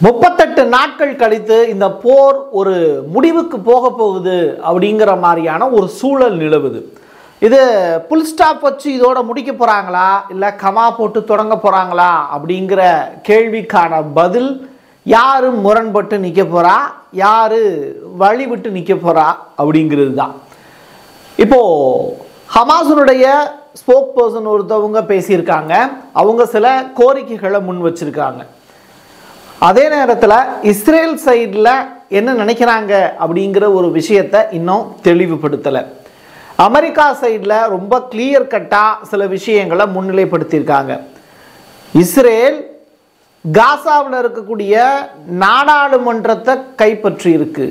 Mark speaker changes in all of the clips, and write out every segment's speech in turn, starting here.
Speaker 1: முப்பத்தெட்டு நாட்கள் கழித்து இந்த போர் ஒரு முடிவுக்கு போக போகுது அப்படிங்கிற மாதிரியான ஒரு சூழல் நிலவுது இது புல் ஸ்டாப் வச்சு இதோட முடிக்க போகிறாங்களா இல்லை கமா போட்டு தொடங்க போகிறாங்களா அப்படிங்கிற கேள்விக்கான பதில் யாரு முரண்பட்டு நிற்க போகிறா யாரு வழி விட்டு நிற்க போகிறா அப்படிங்கிறது தான் இப்போ ஹமாஸனுடைய ஸ்போக் பர்சன் ஒருத்தவங்க பேசியிருக்காங்க அவங்க சில கோரிக்கைகளை முன் வச்சிருக்காங்க அதே நேரத்தில் இஸ்ரேல் சைடில் என்ன நினைக்கிறாங்க அப்படிங்கிற ஒரு விஷயத்தை இன்னும் தெளிவுபடுத்தலை அமெரிக்கா சைடில் ரொம்ப கிளியர் கட்டாக சில விஷயங்களை முன்னிலைப்படுத்தியிருக்காங்க இஸ்ரேல் காசாவில் இருக்கக்கூடிய நாடாளுமன்றத்தை கைப்பற்றி இருக்கு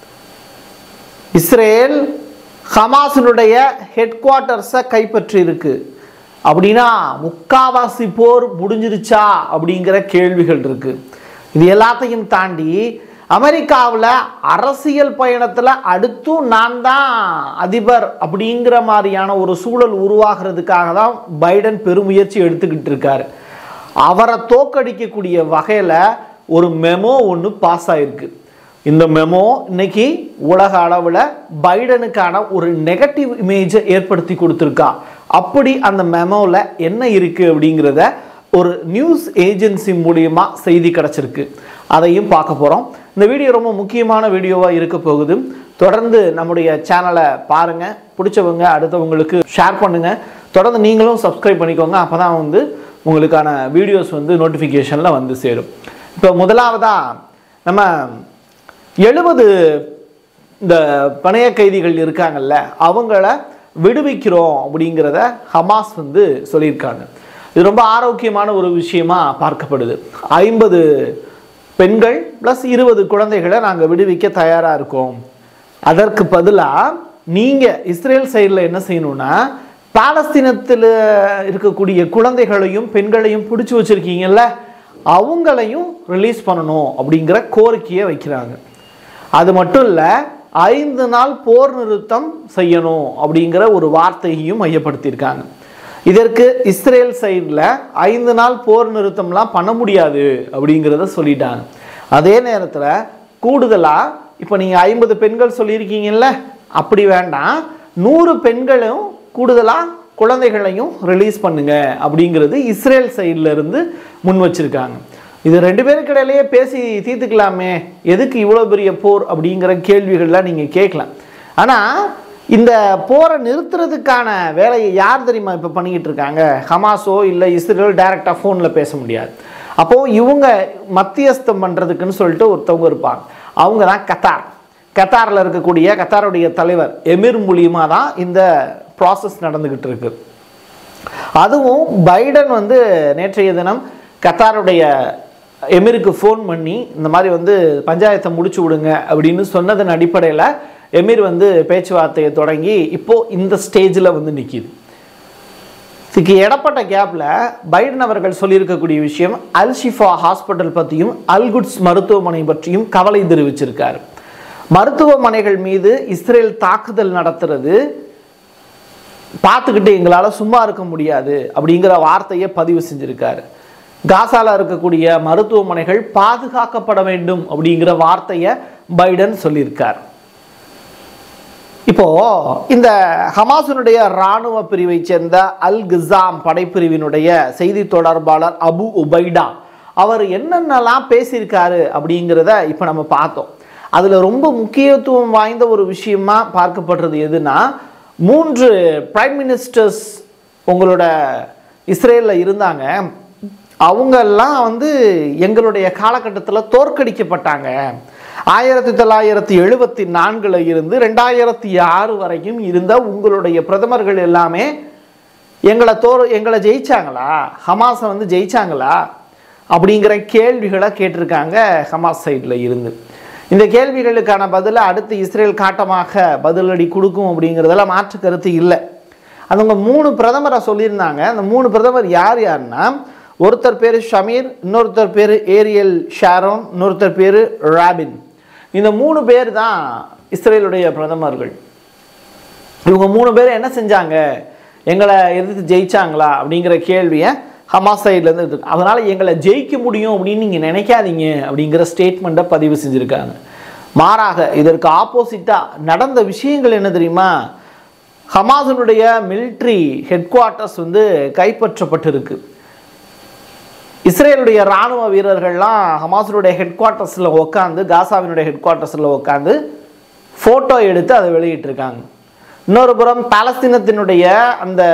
Speaker 1: இஸ்ரேல் ஹமாஸினுடைய ஹெட் குவார்ட்டர்ஸை கைப்பற்றி இருக்கு அப்படின்னா முக்காவாசி போர் முடிஞ்சிருச்சா அப்படிங்கிற கேள்விகள் இருக்கு இது எல்லாத்தையும் தாண்டி அமெரிக்காவில் அரசியல் பயணத்தில் அடுத்தும் நான் தான் அதிபர் அப்படிங்கிற மாதிரியான ஒரு சூழல் உருவாகிறதுக்காக தான் பைடன் பெருமுயற்சி எடுத்துக்கிட்டு இருக்காரு அவரை தோக்கடிக்கக்கூடிய வகையில் ஒரு மெமோ ஒன்று பாஸ் ஆயிருக்கு இந்த மெமோ இன்னைக்கு உலக அளவில் பைடனுக்கான ஒரு நெகட்டிவ் இமேஜை ஏற்படுத்தி கொடுத்துருக்கா அப்படி அந்த மெமோவில் என்ன இருக்குது அப்படிங்கிறத ஒரு நியூஸ் ஏஜென்சி மூலியமா செய்தி கிடச்சிருக்கு அதையும் பார்க்க போகிறோம் இந்த வீடியோ ரொம்ப முக்கியமான வீடியோவாக இருக்க போகுது தொடர்ந்து நம்முடைய சேனலை பாருங்கள் பிடிச்சவங்க அடுத்தவங்களுக்கு ஷேர் பண்ணுங்கள் தொடர்ந்து நீங்களும் சப்ஸ்கிரைப் பண்ணிக்கோங்க அப்போ தான் வந்து உங்களுக்கான வீடியோஸ் வந்து நோட்டிஃபிகேஷனில் வந்து சேரும் இப்போ முதலாவதாக நம்ம எழுபது இந்த பணைய கைதிகள் இருக்காங்கல்ல அவங்கள விடுவிக்கிறோம் அப்படிங்கிறத ஹமாஸ் வந்து சொல்லியிருக்காங்க இது ரொம்ப ஆரோக்கியமான ஒரு விஷயமா பார்க்கப்படுது ஐம்பது பெண்கள் ப்ளஸ் இருபது குழந்தைகளை நாங்கள் விடுவிக்க தயாராக இருக்கோம் அதற்கு பதிலாக நீங்கள் இஸ்ரேல் சைடில் என்ன செய்யணும்னா பாலஸ்தீனத்தில் இருக்கக்கூடிய குழந்தைகளையும் பெண்களையும் பிடிச்சி வச்சுருக்கீங்கல்ல அவங்களையும் ரிலீஸ் பண்ணணும் அப்படிங்கிற கோரிக்கையை வைக்கிறாங்க அது மட்டும் இல்லை ஐந்து நாள் போர் நிறுத்தம் செய்யணும் அப்படிங்கிற ஒரு வார்த்தையையும் மையப்படுத்தியிருக்காங்க இதற்கு இஸ்ரேல் சைடில் ஐந்து நாள் போர் நிறுத்தம்லாம் பண்ண முடியாது அப்படிங்கிறத சொல்லிட்டாங்க அதே நேரத்தில் கூடுதலாக இப்போ நீங்கள் ஐம்பது பெண்கள் சொல்லியிருக்கீங்கல்ல அப்படி வேண்டாம் நூறு பெண்களும் கூடுதலாக குழந்தைகளையும் ரிலீஸ் பண்ணுங்க அப்படிங்கிறது இஸ்ரேல் சைடில் இருந்து முன் வச்சிருக்காங்க இது ரெண்டு பேருக்கு இடையிலேயே பேசி தீர்த்துக்கலாமே எதுக்கு இவ்வளோ பெரிய போர் அப்படிங்கிற கேள்விகள்லாம் நீங்கள் கேட்கலாம் ஆனால் இந்த போரை நிறுத்துறதுக்கான வேலையை யார் தெரியுமா இப்போ பண்ணிக்கிட்டு இருக்காங்க ஹமாஸோ இல்லை இஸ்ரேல் டைரெக்டாக ஃபோனில் பேச முடியாது அப்போது இவங்க மத்தியஸ்தம் பண்ணுறதுக்குன்னு சொல்லிட்டு ஒருத்தவங்க இருப்பாங்க அவங்க தான் கத்தார் கத்தாரில் இருக்கக்கூடிய கத்தாருடைய தலைவர் எமிர் மூலியமாக தான் இந்த ப்ராசஸ் நடந்துக்கிட்டு இருக்கு அதுவும் பைடன் வந்து நேற்றைய தினம் கத்தாருடைய எமிருக்கு ஃபோன் பண்ணி இந்த மாதிரி வந்து பஞ்சாயத்தை முடிச்சு விடுங்க அப்படின்னு சொன்னதன் அடிப்படையில் எமிர் வந்து பேச்சுவார்த்தையை தொடங்கி இப்போது இந்த ஸ்டேஜில் வந்து நிற்கிது இதுக்கு இடப்பட்ட கேப்பில் பைடன் அவர்கள் சொல்லியிருக்கக்கூடிய விஷயம் அல் ஷிஃபா ஹாஸ்பிட்டல் பற்றியும் அல்குட்ஸ் மருத்துவமனை பற்றியும் கவலை தெரிவிச்சிருக்காரு மருத்துவமனைகள் மீது இஸ்ரேல் தாக்குதல் நடத்துறது பார்த்துக்கிட்டு எங்களால் சும்மா இருக்க முடியாது அப்படிங்கிற வார்த்தையை பதிவு செஞ்சுருக்காரு காசால இருக்கக்கூடிய மருத்துவமனைகள் பாதுகாக்கப்பட வேண்டும் அப்படிங்கிற வார்த்தையை பைடன் சொல்லியிருக்கார் இப்போ இந்த ஹமாஸினுடைய இராணுவ பிரிவை சேர்ந்த அல் கிசாம் படைப்பிரிவினுடைய செய்தி தொடர்பாளர் அபு உபைடா அவர் என்னென்னலாம் பேசியிருக்காரு அப்படிங்கிறத இப்போ நம்ம பார்த்தோம் அதில் ரொம்ப முக்கியத்துவம் வாய்ந்த ஒரு விஷயமா பார்க்கப்படுறது எதுனா மூன்று பிரைம் மினிஸ்டர்ஸ் உங்களோட இஸ்ரேலில் இருந்தாங்க அவங்கெல்லாம் வந்து எங்களுடைய காலகட்டத்தில் தோற்கடிக்கப்பட்டாங்க ஆயிரத்தி தொள்ளாயிரத்தி எழுபத்தி நான்கில் இருந்து ரெண்டாயிரத்தி ஆறு வரைக்கும் இருந்த உங்களுடைய பிரதமர்கள் எல்லாமே எங்களை தோர் எங்களை ஜெயிச்சாங்களா ஹமாஸை வந்து ஜெயிச்சாங்களா அப்படிங்கிற கேள்விகளை கேட்டிருக்காங்க ஹமாஸ் சைடில் இருந்து இந்த கேள்விகளுக்கான பதிலை அடுத்து இஸ்ரேல் காட்டமாக பதிலடி கொடுக்கும் அப்படிங்கிறதுல மாற்று கருத்து இல்லை அதுங்க மூணு பிரதமரை சொல்லியிருந்தாங்க அந்த மூணு பிரதமர் யார் யாருன்னா ஒருத்தர் பேர் ஷமீர் இன்னொருத்தர் பேர் ஏரியல் ஷாரோன் இன்னொருத்தர் பேர் ராபின் இந்த மூணு பேர் தான் இஸ்ரேலுடைய பிரதமர்கள் இவங்க மூணு பேர் என்ன செஞ்சாங்க எங்களை எதிர்த்து ஜெயிச்சாங்களா அப்படிங்கிற கேள்வியை ஹமாஸ் சைட்லேருந்து இருக்கு அதனால் எங்களை ஜெயிக்க முடியும் அப்படின்னு நீங்கள் நினைக்காதீங்க அப்படிங்கிற ஸ்டேட்மெண்ட்டை பதிவு செஞ்சுருக்காங்க மாறாக இதற்கு ஆப்போசிட்டாக நடந்த விஷயங்கள் என்ன தெரியுமா ஹமாஸினுடைய மிலிட்ரி ஹெட் குவார்ட்டர்ஸ் வந்து கைப்பற்றப்பட்டிருக்கு இஸ்ரேலுடைய இராணுவ வீரர்கள்லாம் ஹமாஸினுடைய ஹெட் குவார்ட்டர்ஸில் உட்காந்து காசாவினுடைய ஹெட் குவார்ட்டர்ஸில் உட்காந்து ஃபோட்டோ எடுத்து அதை வெளியிட்டிருக்காங்க இன்னொரு புறம் பாலஸ்தீனத்தினுடைய அந்த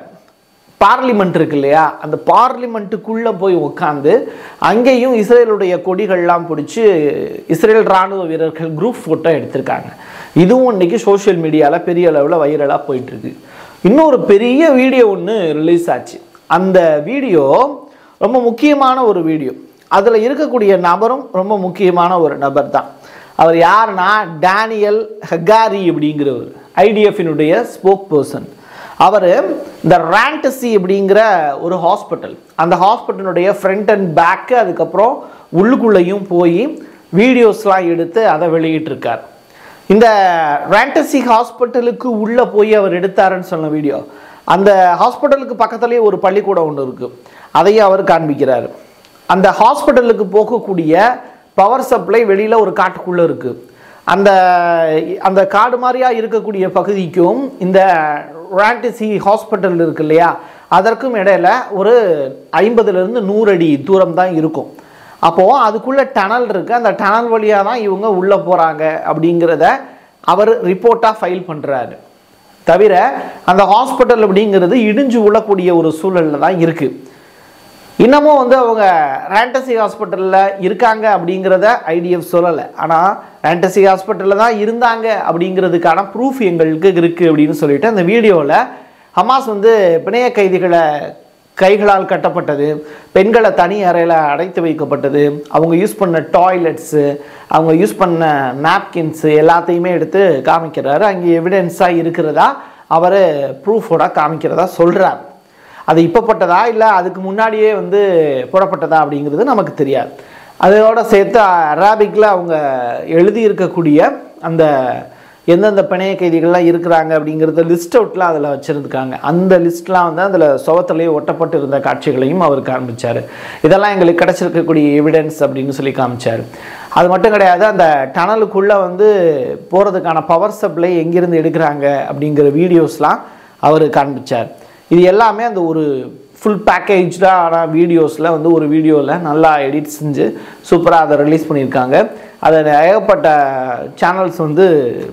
Speaker 1: பார்லிமெண்ட் இருக்கு இல்லையா அந்த பார்லிமெண்ட்டுக்குள்ளே போய் உட்காந்து அங்கேயும் இஸ்ரேலுடைய கொடிகள்லாம் பிடிச்சி இஸ்ரேல் இராணுவ வீரர்கள் குரூப் ஃபோட்டோ எடுத்திருக்காங்க இதுவும் இன்னைக்கு சோஷியல் மீடியாவில் பெரிய அளவில் வைரலாக போயிட்டுருக்கு இன்னொரு பெரிய வீடியோ ஒன்று ரிலீஸ் ஆச்சு அந்த வீடியோ ரொம்ப முக்கியமான ஒரு வீடியோ அதில் இருக்கக்கூடிய நபரும் ரொம்ப முக்கியமான ஒரு நபர் தான் அவர் யாருன்னா டேனியல் ஹெகாரி அப்படிங்கிறவர் ஐடிஎஃபினுடைய ஸ்போக் பர்சன் அவர் இந்த ராண்டசி அப்படிங்கிற ஒரு ஹாஸ்பிட்டல் அந்த ஹாஸ்பிட்டலுடைய ஃப்ரண்ட் அண்ட் பேக்கு அதுக்கப்புறம் உள்ளுக்குள்ளேயும் போய் வீடியோஸ்லாம் எடுத்து அதை வெளியிட்டிருக்கார் இந்த ராண்டசி ஹாஸ்பிட்டலுக்கு உள்ளே போய் அவர் எடுத்தாருன்னு சொன்ன வீடியோ அந்த ஹாஸ்பிட்டலுக்கு பக்கத்துலேயே ஒரு பள்ளிக்கூடம் ஒன்று இருக்குது அதையும் அவர் காண்பிக்கிறார் அந்த ஹாஸ்பிட்டலுக்கு போகக்கூடிய பவர் சப்ளை வெளியில் ஒரு காட்டுக்குள்ளே இருக்குது அந்த அந்த காடு மாதிரியா இருக்கக்கூடிய பகுதிக்கும் இந்த ராண்டிசி ஹாஸ்பிட்டல் இருக்கு இல்லையா அதற்கும் இடையில ஒரு ஐம்பதுலேருந்து நூறு அடி தூரம் தான் இருக்கும் அப்போது அதுக்குள்ளே டனல் இருக்குது அந்த டனல் வழியாக தான் இவங்க உள்ளே போகிறாங்க அப்படிங்கிறத அவர் ரிப்போர்ட்டாக ஃபைல் பண்ணுறாரு தவிர அந்த ஹாஸ்பிட்டல் அப்படிங்கிறது இடிஞ்சு விழக்கூடிய ஒரு சூழலில் தான் இருக்குது இன்னமும் வந்து அவங்க ரேண்டசி ஹாஸ்பிட்டலில் இருக்காங்க அப்படிங்கிறத ஐடிஎஃப் சொல்லலை ஆனால் ரேண்டசி ஹாஸ்பிட்டலில் தான் இருந்தாங்க அப்படிங்கிறதுக்கான ப்ரூஃப் எங்களுக்கு இருக்குது அப்படின்னு சொல்லிட்டு அந்த வீடியோவில் ஹமாஸ் வந்து பிணைய கைதிகளை கைகளால் கட்டப்பட்டது பெண்களை தனி அறையில் அடைத்து வைக்கப்பட்டது அவங்க யூஸ் பண்ண டாய்லெட்ஸு அவங்க யூஸ் பண்ண நாப்கின்ஸு எல்லாத்தையுமே எடுத்து காமிக்கிறாரு அங்கே எவிடன்ஸாக இருக்கிறதா அவர் ப்ரூஃபோட காமிக்கிறதா சொல்கிறார் அது இப்போ போட்டதா இல்லை அதுக்கு முன்னாடியே வந்து போடப்பட்டதா அப்படிங்கிறது நமக்கு தெரியாது அதோட சேர்த்து அராபிக்கில் அவங்க எழுதி இருக்கக்கூடிய அந்த எந்தெந்த பிணைய கைதிகள்லாம் இருக்கிறாங்க அப்படிங்கிறத லிஸ்ட் அவுட்லாம் அதில் வச்சுருந்துருக்காங்க அந்த லிஸ்ட்லாம் வந்து அதில் சுவத்திலேயே ஒட்டப்பட்டு இருந்த காட்சிகளையும் அவர் காமிச்சார் இதெல்லாம் எங்களுக்கு கிடச்சிருக்கக்கூடிய எவிடன்ஸ் அப்படின்னு சொல்லி காமிச்சார் அது மட்டும் கிடையாது அந்த டனலுக்குள்ளே வந்து போகிறதுக்கான பவர் சப்ளை எங்கேருந்து எடுக்கிறாங்க அப்படிங்கிற வீடியோஸ்லாம் அவர் காண்பிச்சார் இது எல்லாமே அந்த ஒரு ஃபுல் பேக்கேஜான வீடியோஸில் வந்து ஒரு வீடியோவில் நல்லா எடிட் செஞ்சு சூப்பராக அதை ரிலீஸ் பண்ணியிருக்காங்க அதை ஏகப்பட்ட சேனல்ஸ் வந்து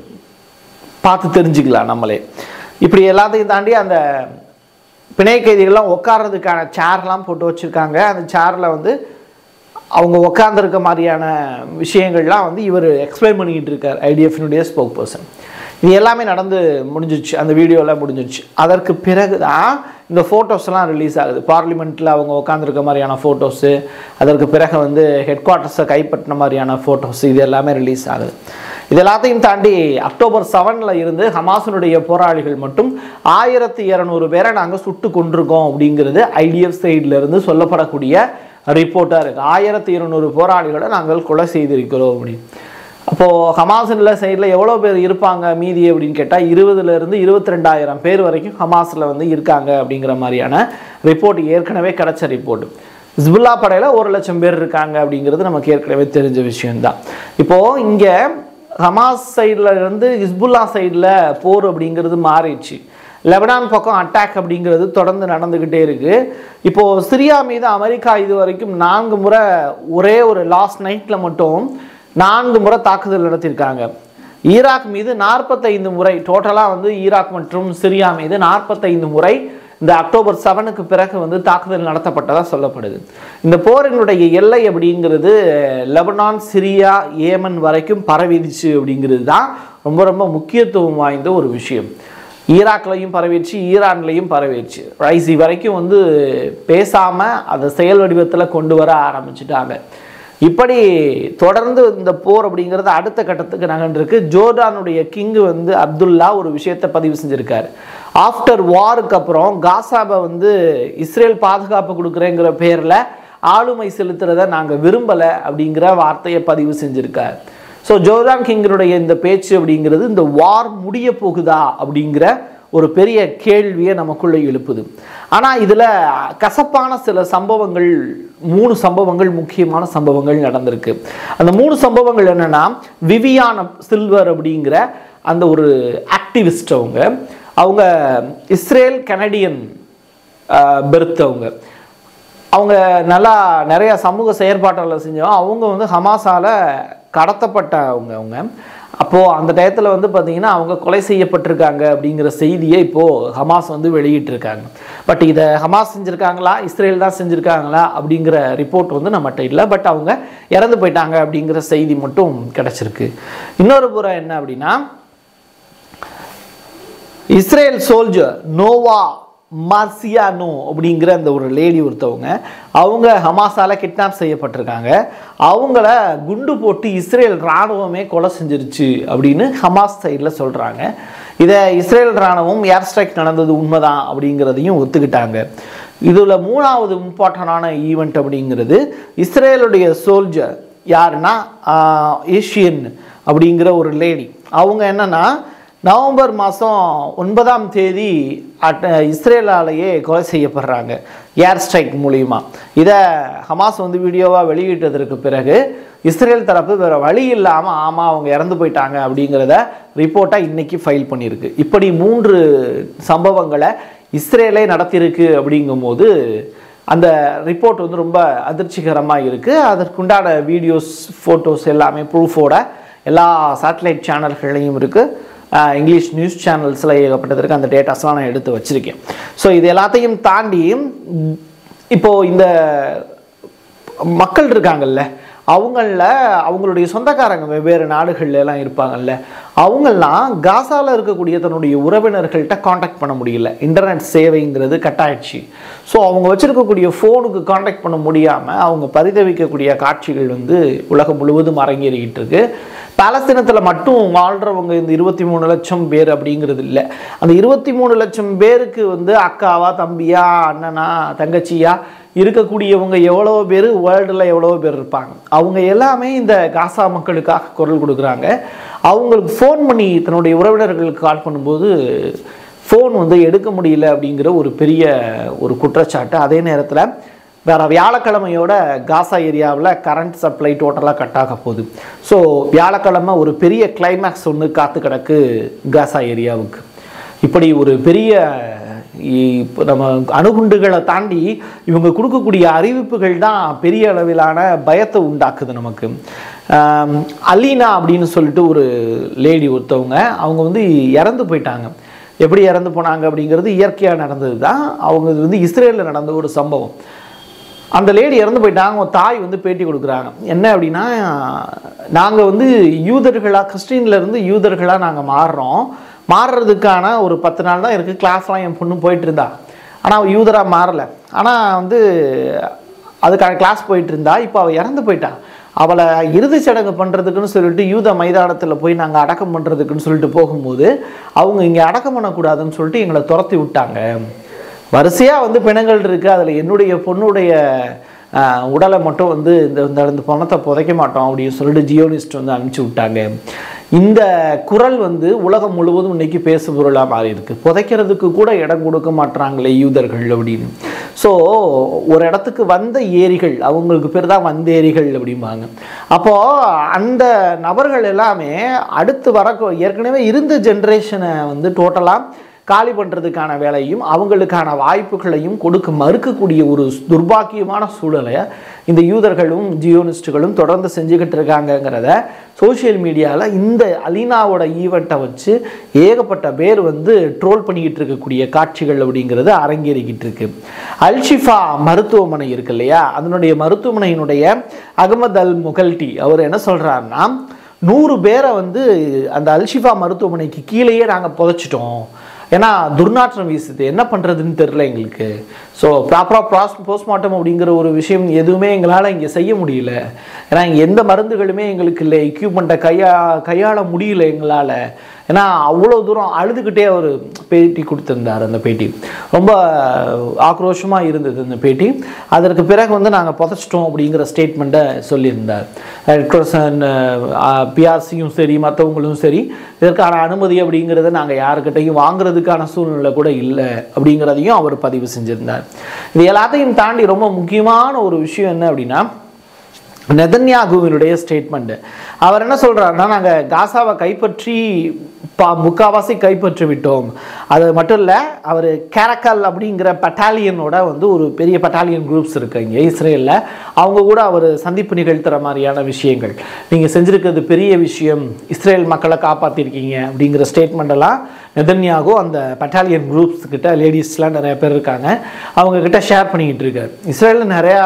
Speaker 1: பார்த்து தெரிஞ்சுக்கலாம் நம்மளே இப்படி எல்லாத்தையும் தாண்டி அந்த பிணை கைதிகள்லாம் உட்கார்றதுக்கான சேர்லாம் போட்டு வச்சுருக்காங்க அந்த சேரில் வந்து அவங்க உட்காந்துருக்க மாதிரியான விஷயங்கள்லாம் வந்து இவர் எக்ஸ்பிளைன் பண்ணிக்கிட்டு இருக்கார் ஐடிஎஃபினுடைய ஸ்போக் பர்சன் இது எல்லாமே நடந்து முடிஞ்சிச்சு அந்த வீடியோவில் முடிஞ்சிச்சு அதற்கு பிறகு தான் இந்த ஃபோட்டோஸ்லாம் ரிலீஸ் ஆகுது பார்லிமெண்ட்டில் அவங்க உட்காந்துருக்க மாதிரியான ஃபோட்டோஸு அதற்கு பிறகு வந்து ஹெட் குவார்ட்டர்ஸை கைப்பற்றின மாதிரியான ஃபோட்டோஸ் இது எல்லாமே ரிலீஸ் ஆகுது இது எல்லாத்தையும் தாண்டி அக்டோபர் செவனில் இருந்து ஹமாஸினுடைய போராளிகள் மட்டும் ஆயிரத்தி இரநூறு பேரை நாங்கள் சுட்டு கொண்டிருக்கோம் அப்படிங்கிறது ஐடிஎஃப் சைட்லேருந்து சொல்லப்படக்கூடிய ரிப்போர்ட்டாக இருக்குது ஆயிரத்தி இருநூறு போராளிகளை நாங்கள் கொலை செய்திருக்கிறோம் அப்படின்னு அப்போது ஹமாஸில் சைடில் எவ்வளோ பேர் இருப்பாங்க மீதி அப்படின்னு கேட்டால் இருபதுலேருந்து இருபத்தி ரெண்டாயிரம் பேர் வரைக்கும் ஹமாஸில் வந்து இருக்காங்க அப்படிங்கிற மாதிரியான ரிப்போர்ட் ஏற்கனவே கிடச்ச ரிப்போர்ட் ஹிஸ்புல்லா படையில் ஒரு லட்சம் பேர் இருக்காங்க அப்படிங்கிறது நமக்கு ஏற்கனவே தெரிஞ்ச விஷயம்தான் இப்போது இங்கே ஹமாஸ் சைடில் இருந்து ஹிஸ்புல்லா சைடில் போர் அப்படிங்கிறது மாறிடுச்சு லெபனான் பக்கம் அட்டாக் அப்படிங்கிறது தொடர்ந்து நடந்துக்கிட்டே இருக்குது இப்போது சிரியா மீது அமெரிக்கா இது வரைக்கும் நான்கு முறை ஒரே ஒரு லாஸ்ட் நைட்டில் மட்டும் நான்கு முறை தாக்குதல் நடத்தியிருக்காங்க ஈராக் மீது நாற்பத்தைந்து முறை டோட்டலாக வந்து ஈராக் மற்றும் சிரியா மீது நாற்பத்தைந்து முறை இந்த அக்டோபர் செவனுக்கு பிறகு வந்து தாக்குதல் நடத்தப்பட்டதாக சொல்லப்படுது இந்த போரினுடைய எல்லை அப்படிங்கிறது லெபனான் சிரியா ஏமன் வரைக்கும் பரவிடுச்சு அப்படிங்கிறது தான் ரொம்ப ரொம்ப முக்கியத்துவம் வாய்ந்த ஒரு விஷயம் ஈராக்லையும் பரவிடுச்சு ஈரான்லையும் பரவிடுச்சு ரைசி வரைக்கும் வந்து பேசாமல் அதை செயல் வடிவத்தில் கொண்டு வர ஆரம்பிச்சிட்டாங்க இப்படி தொடர்ந்து இந்த போர் அப்படிங்கிறது அடுத்த கட்டத்துக்கு நகர்ந்துருக்கு ஜோர்டானுடைய கிங்கு வந்து அப்துல்லா ஒரு விஷயத்தை பதிவு செஞ்சிருக்காரு ஆஃப்டர் வாருக்கு அப்புறம் காசாவை வந்து இஸ்ரேல் பாதுகாப்பு கொடுக்குறேங்கிற பேரில் ஆளுமை செலுத்துறத நாங்கள் விரும்பலை அப்படிங்கிற வார்த்தையை பதிவு செஞ்சுருக்கார் ஸோ ஜோர்டான் கிங்கினுடைய இந்த பேச்சு அப்படிங்கிறது இந்த வார் முடிய போகுதா அப்படிங்கிற ஒரு பெரிய கேள்வியை நமக்குள்ளே எழுப்புது ஆனால் இதில் கசப்பான சில சம்பவங்கள் மூணு சம்பவங்கள் முக்கியமான சம்பவங்கள் நடந்திருக்கு அந்த மூணு சம்பவங்கள் என்னன்னா விவியான சில்வர் அப்படிங்கிற அந்த ஒரு ஆக்டிவிஸ்ட் அவங்க அவங்க இஸ்ரேல் கனடியன் பெர்த் அவங்க அவங்க நல்லா நிறைய சமூக செயற்பாடுகளை செஞ்சோம் அவங்க வந்து ஹமாஸால கடத்தப்பட்டவங்க அவங்க அப்போது அந்த டயத்தில் வந்து பார்த்தீங்கன்னா அவங்க கொலை செய்யப்பட்டிருக்காங்க அப்படிங்கிற செய்தியை இப்போது ஹமாஸ் வந்து வெளியிட்டிருக்காங்க பட் இதை ஹமாஸ் செஞ்சுருக்காங்களா இஸ்ரேல் தான் செஞ்சுருக்காங்களா அப்படிங்கிற ரிப்போர்ட் வந்து நம்மகிட்ட இல்லை பட் அவங்க இறந்து போயிட்டாங்க அப்படிங்கிற செய்தி மட்டும் கிடச்சிருக்கு இன்னொரு புறம் என்ன அப்படின்னா இஸ்ரேல் சோல்ஜர் நோவா மார்சியானோ அப்படிங்கிற அந்த ஒரு லேடி ஒருத்தவங்க அவங்க ஹமாஸால கிட்னாப் செய்யப்பட்டிருக்காங்க அவங்கள குண்டு போட்டு இஸ்ரேல் இராணுவமே கொலை செஞ்சிருச்சு அப்படின்னு ஹமாஸ் சைடில் சொல்கிறாங்க இதை இஸ்ரேல் இராணுவம் ஏர் ஸ்ட்ரைக் நடந்தது உண்மைதான் அப்படிங்கிறதையும் ஒத்துக்கிட்டாங்க இதில் மூணாவது இம்பார்ட்டண்டான ஈவெண்ட் அப்படிங்கிறது இஸ்ரேலுடைய சோல்ஜர் யாருன்னா ஆஹ், ஏஷியன் அப்படிங்கிற ஒரு லேடி அவங்க என்னன்னா நவம்பர் மாதம் ஒன்பதாம் தேதி அட் இஸ்ரேலாலேயே கொலை செய்யப்படுறாங்க ஏர் ஸ்ட்ரைக் மூலிமா இதை ஹமாஸ் வந்து வீடியோவாக வெளியிட்டதற்கு பிறகு இஸ்ரேல் தரப்பு வேறு வழி இல்லாமல் ஆமாம் அவங்க இறந்து போயிட்டாங்க அப்படிங்கிறத ரிப்போர்ட்டாக இன்னைக்கு ஃபைல் பண்ணியிருக்கு இப்படி மூன்று சம்பவங்களை இஸ்ரேலே நடத்தியிருக்கு அப்படிங்கும்போது அந்த ரிப்போர்ட் வந்து ரொம்ப அதிர்ச்சிகரமாக இருக்குது அதற்குண்டான வீடியோஸ் ஃபோட்டோஸ் எல்லாமே ப்ரூஃபோட எல்லா சேட்டலைட் சேனல்கள்லையும் இருக்குது ஆஹ் இங்கிலீஷ் நியூஸ் சேனல்ஸில் ஏகப்பட்டதற்கு அந்த டேட்டாஸ்லாம் நான் எடுத்து வச்சுருக்கேன் ஸோ இது எல்லாத்தையும் தாண்டி ம், இப்போ இந்த மக்கள் இருக்காங்கல்ல அவங்கள அவங்களுடைய சொந்தக்காரங்க வெவ்வேறு நாடுகள்ல எல்லாம் இருப்பாங்கல்ல அவங்கெல்லாம் காசால இருக்கக்கூடிய தன்னுடைய உறவினர்கள்ட்ட காண்டாக்ட் பண்ண முடியல இன்டர்நெட் சேவைங்கிறது கட் ஆயிடுச்சு ஸோ அவங்க வச்சிருக்கக்கூடிய ஃபோனுக்கு காண்டாக்ட் பண்ண முடியாமல் அவங்க பரிதவிக்கக்கூடிய காட்சிகள் வந்து உலகம் முழுவதும் அரங்கேறிக்கிட்டு இருக்கு பாலஸ்தீனத்தில் மட்டும் வாழ்கிறவங்க இந்த இருபத்தி மூணு லட்சம் பேர் அப்படிங்கிறது இல்லை அந்த இருபத்தி மூணு லட்சம் பேருக்கு வந்து அக்காவா தம்பியா அண்ணனா தங்கச்சியா இருக்கக்கூடியவங்க எவ்வளோ பேர் வேர்ல்டில் எவ்வளோ பேர் இருப்பாங்க அவங்க எல்லாமே இந்த காசா மக்களுக்காக குரல் கொடுக்குறாங்க அவங்களுக்கு ஃபோன் பண்ணி தன்னுடைய உறவினர்களுக்கு கால் பண்ணும்போது ஃபோன் வந்து எடுக்க முடியல அப்படிங்கிற ஒரு பெரிய ஒரு குற்றச்சாட்டு அதே நேரத்தில் வேற வியாழக்கிழமையோட காசா ஏரியாவில் கரண்ட் சப்ளை டோட்டலாக கட் ஆக போகுது ஸோ வியாழக்கிழமை ஒரு பெரிய கிளைமேக்ஸ் ஒன்று காத்து கிடக்கு காசா ஏரியாவுக்கு இப்படி ஒரு பெரிய இப்போ நம்ம அணுகுண்டுகளை தாண்டி இவங்க கொடுக்கக்கூடிய அறிவிப்புகள் தான் பெரிய அளவிலான பயத்தை உண்டாக்குது நமக்கு ஆம், அலீனா அப்படின்னு சொல்லிட்டு ஒரு லேடி ஒருத்தவங்க அவங்க வந்து இறந்து போயிட்டாங்க எப்படி இறந்து போனாங்க அப்படிங்கிறது இயற்கையாக நடந்தது தான் அவங்க இது வந்து இஸ்ரேலில் நடந்த ஒரு சம்பவம் அந்த லேடி இறந்து போயிட்டாங்க அவங்க தாய் வந்து பேட்டி கொடுக்குறாங்க என்ன அப்படின்னா நாங்கள் வந்து யூதர்களாக கிறிஸ்டின்ல இருந்து யூதர்களாக நாங்கள் மாறுறோம் மாறுறதுக்கான ஒரு பத்து நாள் தான் இருக்குது கிளாஸ்லாம் என் பொண்ணு போயிட்டு இருந்தா ஆனால் அவள் யூதராக மாறலை ஆனால் வந்து அதுக்கான கிளாஸ் போயிட்டு இருந்தா இப்போ அவள் இறந்து போயிட்டா அவளை இறுதிச் சடங்கு பண்ணுறதுக்குன்னு சொல்லிட்டு யூத மைதானத்தில் போய் நாங்கள் அடக்கம் பண்ணுறதுக்குன்னு சொல்லிட்டு போகும்போது அவங்க இங்கே அடக்கம் பண்ணக்கூடாதுன்னு சொல்லிட்டு எங்களை துரத்தி விட்டாங்க வரிசையாக வந்து பிணங்கள் இருக்குது அதில் என்னுடைய பொண்ணுடைய ஆஹ், உடலை மட்டும் வந்து இந்த இந்த இந்த பணத்தை புதைக்க மாட்டோம் அப்படின்னு சொல்லிட்டு ஜியோனிஸ்ட் வந்து அனுப்பிச்சி விட்டாங்க இந்த குரல் வந்து உலகம் முழுவதும் இன்னைக்கு பேசு பொருளாக மாறி இருக்கு புதைக்கிறதுக்கு கூட இடம் கொடுக்க மாட்றாங்களே யூதர்கள் அப்படின்னு ஸோ ஒரு இடத்துக்கு வந்த ஏரிகள் அவங்களுக்கு பேர் தான் வந்தேரிகள் அப்படிம்பாங்க அப்போது அந்த நபர்கள் எல்லாமே அடுத்து வர ஏற்கனவே இருந்த ஜென்ரேஷனை வந்து டோட்டலாக காலி பண்ணுறதுக்கான வேலையும் அவங்களுக்கான வாய்ப்புகளையும் கொடுக்க மறுக்கக்கூடிய ஒரு துர்பாக்கியமான சூழலை இந்த யூதர்களும் ஜியோனிஸ்டுகளும் தொடர்ந்து செஞ்சுக்கிட்டு இருக்காங்கங்கிறத சோஷியல் மீடியாவில் இந்த அலீனாவோட ஈவெண்ட்டை வச்சு ஏகப்பட்ட பேர் வந்து ட்ரோல் பண்ணிக்கிட்டு இருக்கக்கூடிய காட்சிகள் அப்படிங்கிறது அரங்கேறிக்கிட்டு இருக்கு அல்ஷிஃபா மருத்துவமனை இருக்கு இல்லையா அதனுடைய மருத்துவமனையினுடைய அகமது அல் முகல்டி அவர் என்ன சொல்கிறாருன்னா நூறு பேரை வந்து அந்த அல்ஷிஃபா மருத்துவமனைக்கு கீழேயே நாங்கள் புதைச்சிட்டோம் ஏன்னா துர்நாற்றம் வீசுது என்ன பண்ணுறதுன்னு தெரில எங்களுக்கு ஸோ ப்ராப்பராக ப்ராஸ் போஸ்ட்மார்ட்டம் அப்படிங்கிற ஒரு விஷயம் எதுவுமே எங்களால் இங்கே செய்ய முடியல ஏன்னா இங்கே எந்த மருந்துகளுமே எங்களுக்கு இல்லை எக்யூப்மெண்ட்டை கையா கையாள முடியல எங்களால் ஏன்னா அவ்வளோ தூரம் அழுதுகிட்டே அவர் பேட்டி கொடுத்திருந்தார் அந்த பேட்டி ரொம்ப ஆக்ரோஷமாக இருந்தது அந்த பேட்டி அதற்கு பிறகு வந்து நாங்கள் புதைச்சிட்டோம் அப்படிங்கிற ஸ்டேட்மெண்ட்டை சொல்லியிருந்தார் ரெட் கிராஸ் பிஆர்சியும் சரி மற்றவங்களும் சரி இதற்கான அனுமதி அப்படிங்கிறத நாங்கள் யாருக்கிட்டையும் வாங்குறதுக்கான சூழ்நிலை கூட இல்லை அப்படிங்கிறதையும் அவர் பதிவு செஞ்சிருந்தார் இது எல்லாத்தையும் தாண்டி ரொம்ப முக்கியமான ஒரு விஷயம் என்ன அப்படின்னா நெதன்யாகுவினுடைய ஸ்டேட்மெண்ட் அவர் என்ன சொல்றாருன்னா நாங்கள் காசாவை கைப்பற்றி பா முக்காவாசி கைப்பற்றி விட்டோம் அது மட்டும் இல்லை அவர் கேரக்கல் அப்படிங்கிற பட்டாலியனோட வந்து ஒரு பெரிய பட்டாலியன் குரூப்ஸ் இருக்கு இங்கே இஸ்ரேலில் அவங்க கூட அவர் சந்திப்பு நிகழ்த்துற மாதிரியான விஷயங்கள் நீங்கள் செஞ்சுருக்கிறது பெரிய விஷயம் இஸ்ரேல் மக்களை காப்பாற்றிருக்கீங்க அப்படிங்கிற ஸ்டேட்மெண்ட் எல்லாம் நெதன்யாகு அந்த பட்டாலியன் குரூப்ஸ் கிட்ட லேடிஸ்லாம் நிறைய பேர் இருக்காங்க அவங்க கிட்ட ஷேர் பண்ணிக்கிட்டு இருக்காரு இஸ்ரேலில் நிறையா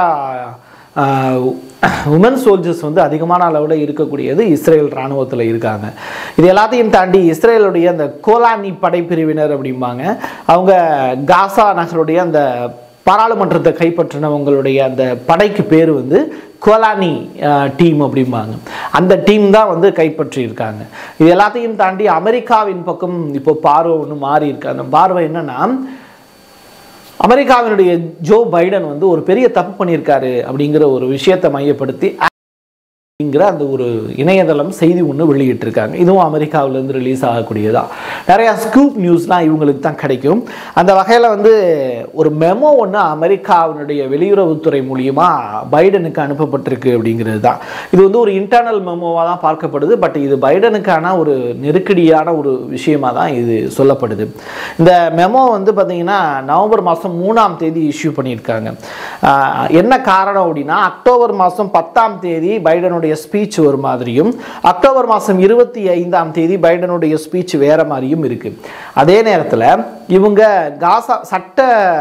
Speaker 1: உமன் சோல்ஜர்ஸ் வந்து அதிகமான அளவில் இருக்கக்கூடியது இஸ்ரேல் இராணுவத்தில் இருக்காங்க இது எல்லாத்தையும் தாண்டி இஸ்ரேலுடைய அந்த கோலானி படைப்பிரிவினர் அப்படிம்பாங்க அவங்க காசா நகருடைய அந்த பாராளுமன்றத்தை கைப்பற்றினவங்களுடைய அந்த படைக்கு பேர் வந்து கோலானி டீம் அப்படிம்பாங்க அந்த டீம் தான் வந்து கைப்பற்றி இருக்காங்க இது எல்லாத்தையும் தாண்டி அமெரிக்காவின் பக்கம் இப்போ பார்வை ஒன்று மாறி இருக்கு அந்த பார்வை என்னன்னா அமெரிக்காவினுடைய ஜோ பைடன் வந்து ஒரு பெரிய தப்பு பண்ணியிருக்காரு அப்படிங்கிற ஒரு விஷயத்தை மையப்படுத்தி அப்படிங்கிற அந்த ஒரு இணையதளம் செய்தி ஒன்று வெளியிட்டிருக்காங்க இதுவும் அமெரிக்காவிலேருந்து ரிலீஸ் ஆகக்கூடியதா நிறையா ஸ்கூப் நியூஸ்லாம் இவங்களுக்கு தான் கிடைக்கும் அந்த வகையில் வந்து ஒரு மெமோ ஒன்று அமெரிக்காவினுடைய வெளியுறவுத்துறை மூலியமா பைடனுக்கு அனுப்பப்பட்டிருக்கு அப்படிங்கிறது தான் இது வந்து ஒரு இன்டர்னல் மெமோவாக தான் பார்க்கப்படுது பட் இது பைடனுக்கான ஒரு நெருக்கடியான ஒரு விஷயமா தான் இது சொல்லப்படுது இந்த மெமோ வந்து பார்த்தீங்கன்னா நவம்பர் மாதம் மூணாம் தேதி இஷ்யூ பண்ணியிருக்காங்க ஆஹ் என்ன காரணம் அப்படின்னா அக்டோபர் மாதம் பத்தாம் தேதி பைடனுடைய ஸ்பீச் ஒரு மாதிரியும் அக்டோபர் மாதம் இருபத்தி ஐந்தாம் தேதி பைடனுடைய ஸ்பீச் வேற மாதிரியும் இருக்கு அதே நேரத்தில் இவங்க காசா சட்ட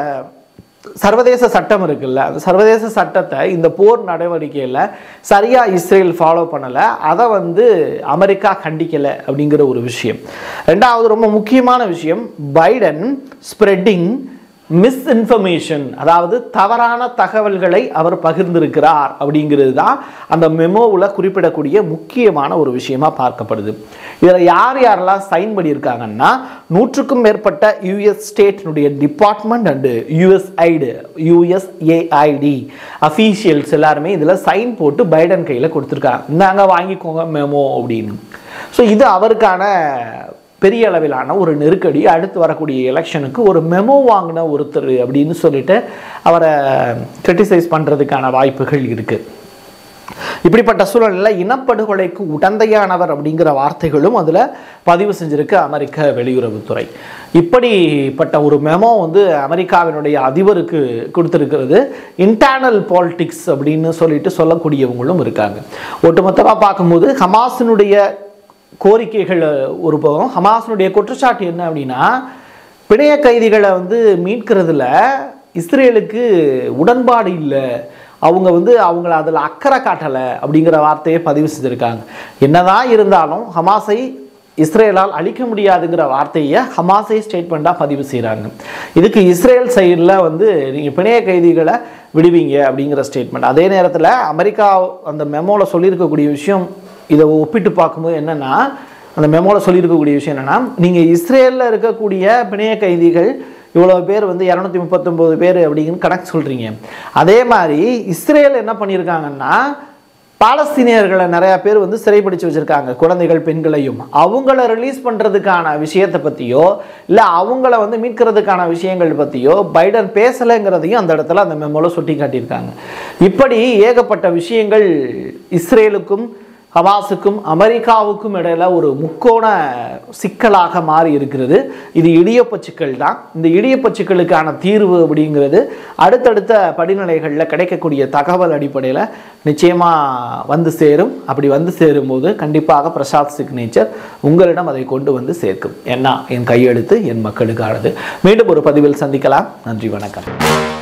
Speaker 1: சர்வதேச சட்டம் இருக்குல்ல அந்த சர்வதேச சட்டத்தை இந்த போர் நடவடிக்கையில் சரியாக இஸ்ரேல் ஃபாலோ பண்ணலை அதை வந்து அமெரிக்கா கண்டிக்கலை அப்படிங்கிற ஒரு விஷயம் ரெண்டாவது ரொம்ப முக்கியமான விஷயம் பைடன் ஸ்ப்ரெட்டிங் மிஸ்இன்ஃபர்மேஷன் அதாவது தவறான தகவல்களை அவர் பகிர்ந்திருக்கிறார் அப்படிங்கிறது தான் அந்த மெமோவில் குறிப்பிடக்கூடிய முக்கியமான ஒரு விஷயமா பார்க்கப்படுது இதில் யார் யாரெல்லாம் சைன் பண்ணியிருக்காங்கன்னா நூற்றுக்கும் மேற்பட்ட யூஎஸ் ஸ்டேட்டினுடைய டிபார்ட்மெண்ட் அண்டு யூஎஸ்ஐடு யூஎஸ்ஏஐடி அஃபீஷியல்ஸ் எல்லாருமே இதில் சைன் போட்டு பைடன் கையில் கொடுத்துருக்காங்க இந்தாங்க வாங்கிக்கோங்க மெமோ அப்படின்னு ஸோ இது அவருக்கான பெரிய அளவிலான ஒரு நெருக்கடி அடுத்து வரக்கூடிய எலெக்ஷனுக்கு ஒரு மெமோ வாங்கின ஒருத்தர் அப்படின்னு சொல்லிட்டு அவரை கிரிட்டிசைஸ் பண்ணுறதுக்கான வாய்ப்புகள் இருக்குது இப்படிப்பட்ட சூழலில் இனப்படுகொலைக்கு உடந்தையானவர் அப்படிங்கிற வார்த்தைகளும் அதில் பதிவு செஞ்சிருக்கு அமெரிக்க வெளியுறவுத்துறை இப்படிப்பட்ட ஒரு மெமோ வந்து அமெரிக்காவினுடைய அதிபருக்கு கொடுத்துருக்கிறது இன்டர்னல் பாலிடிக்ஸ் அப்படின்னு சொல்லிட்டு சொல்லக்கூடியவங்களும் இருக்காங்க ஒட்டுமொத்தமாக பார்க்கும்போது ஹமாஸினுடைய கோரிக்கைகள் ஒரு பக்கம் ஹமாஸினுடைய குற்றச்சாட்டு என்ன அப்படின்னா பிணைய கைதிகளை வந்து மீட்கிறதுல இஸ்ரேலுக்கு உடன்பாடு இல்லை அவங்க வந்து அவங்கள அதில் அக்கறை காட்டலை அப்படிங்கிற வார்த்தையை பதிவு செஞ்சுருக்காங்க என்னதான் இருந்தாலும் ஹமாஸை இஸ்ரேலால் அழிக்க முடியாதுங்கிற வார்த்தையை ஹமாஸை ஸ்டேட்மெண்ட்டாக பதிவு செய்கிறாங்க இதுக்கு இஸ்ரேல் சைடில் வந்து நீங்கள் பிணைய கைதிகளை விடுவீங்க அப்படிங்கிற ஸ்டேட்மெண்ட் அதே நேரத்தில் அமெரிக்கா அந்த மெமோவில் சொல்லியிருக்கக்கூடிய விஷயம் இதை ஒப்பிட்டு பார்க்கும்போது என்னென்னா அந்த மெமோவில் சொல்லியிருக்கக்கூடிய விஷயம் என்னென்னா நீங்கள் இஸ்ரேலில் இருக்கக்கூடிய பிணைய கைதிகள் இவ்வளோ பேர் வந்து இரநூத்தி முப்பத்தொம்போது பேர் அப்படிங்கன்னு கணக்கு சொல்கிறீங்க அதே மாதிரி இஸ்ரேல் என்ன பண்ணியிருக்காங்கன்னா பாலஸ்தீனியர்களை நிறையா பேர் வந்து சிறைப்பிடிச்சு வச்சுருக்காங்க குழந்தைகள் பெண்களையும் அவங்கள ரிலீஸ் பண்ணுறதுக்கான விஷயத்தை பற்றியோ இல்லை அவங்கள வந்து மீட்கிறதுக்கான விஷயங்கள் பற்றியோ பைடன் பேசலைங்கிறதையும் அந்த இடத்துல அந்த மெமோவில் சுட்டி காட்டியிருக்காங்க இப்படி ஏகப்பட்ட விஷயங்கள் இஸ்ரேலுக்கும் ஹமாஸுக்கும் அமெரிக்காவுக்கும் இடையில ஒரு முக்கோண சிக்கலாக மாறி இருக்கிறது இது இடியப்ப சிக்கல் தான் இந்த இடியப்ப சிக்கலுக்கான தீர்வு அப்படிங்கிறது அடுத்தடுத்த படிநிலைகளில் கிடைக்கக்கூடிய தகவல் அடிப்படையில் நிச்சயமாக வந்து சேரும் அப்படி வந்து சேரும்போது கண்டிப்பாக பிரசாத் சிக்னேச்சர் உங்களிடம் அதை கொண்டு வந்து சேர்க்கும் என்ன என் கையெழுத்து என் மக்களுக்கானது மீண்டும் ஒரு பதிவில் சந்திக்கலாம் நன்றி வணக்கம்